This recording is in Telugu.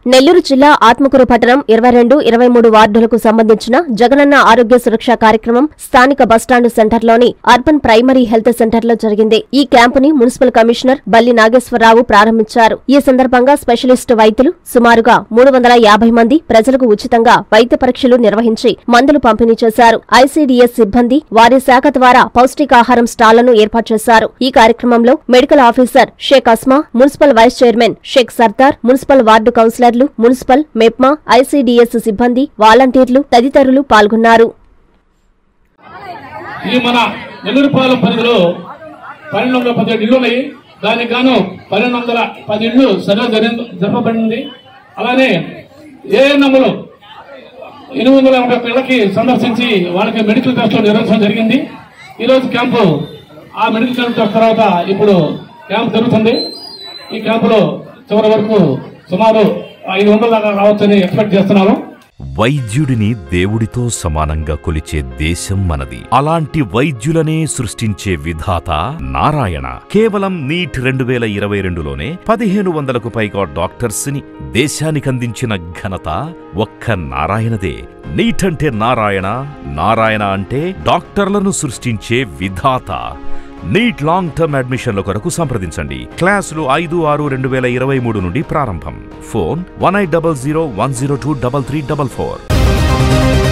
నెల్లూరు జిల్లా ఆత్మకూరు పట్టణం ఇరవై రెండు ఇరవై మూడు వార్డులకు సంబంధించిన జగనన్న ఆరోగ్య సురక్ష కార్యక్రమం స్థానిక బస్టాండు సెంటర్లోని అర్బన్ ప్రైమరీ హెల్త్ సెంటర్లో జరిగింది ఈ క్యాంపుని మున్సిపల్ కమిషనర్ బల్లి నాగేశ్వరరావు ప్రారంభించారు ఈ సందర్భంగా స్పెషలిస్టు వైద్యులు సుమారుగా మూడు వందల యాభై మంది ప్రజలకు ఉచితంగా వైద్య పరీక్షలు నిర్వహించి మందులు పంపిణీ చేశారు ఐసీడీఎస్ సిబ్బంది వారి శాఖ ద్వారా పౌష్టికాహారం స్టాళ్లను ఏర్పాటు చేశారు ఈ కార్యక్రమంలో medical officer Shaik Asma municipal vice chairman Shaik Sardar municipal ward కౌన్సిలర్లు మున్సిపల్ మెప్మా ఐసీడీఎస్ సిబ్బంది వాలంటీర్లు తదితరులు పాల్గొన్నారు ఇది మన నెల్లూరుపాలెం పరిధిలో పన్నెండు వందల పదిహేడు ఇళ్ళు ఉన్నాయి దానికి గాను పన్నెండు వందల పది ఇళ్ళు సర్వే జరిగి జరపబడింది అలానే ఏ నమ్ములు ఎనిమిది వందల ఎనభై ఒక్క ఇళ్ళకి సందర్శించి వాళ్ళకి మెడికల్ టెస్టులు నిర్వహించడం జరిగింది ఈరోజు క్యాంపు ఆ మెడికల్ టెస్ట్ తర్వాత ఇప్పుడు క్యాంప్ జరుగుతుంది ఈ క్యాంపులో చివరి వరకు సుమారు ఐదు వందల దాకా రావచ్చని ఎక్స్పెక్ట్ చేస్తున్నాము వైద్యుడిని దేవుడితో సమానంగా కొలిచే దేశం మనది అలాంటి వైద్యులనే సృష్టించే విధాత నారాయణ కేవలం నీట్ రెండు వేల ఇరవై రెండులోనే పదిహేను వందలకు పైగా డాక్టర్స్ ని దేశానికందించిన ఘనత ఒక్క నారాయణదే నీట్ అంటే నారాయణ నారాయణ అంటే డాక్టర్లను సృష్టించే విధాత నీట్ లాంగ్ టర్మ్ అడ్మిషన్ల కొరకు సంప్రదించండి క్లాసులు ఐదు ఆరు రెండు వేల ఇరవై మూడు నుండి ప్రారంభం phone one eight double zero one zero two double three double four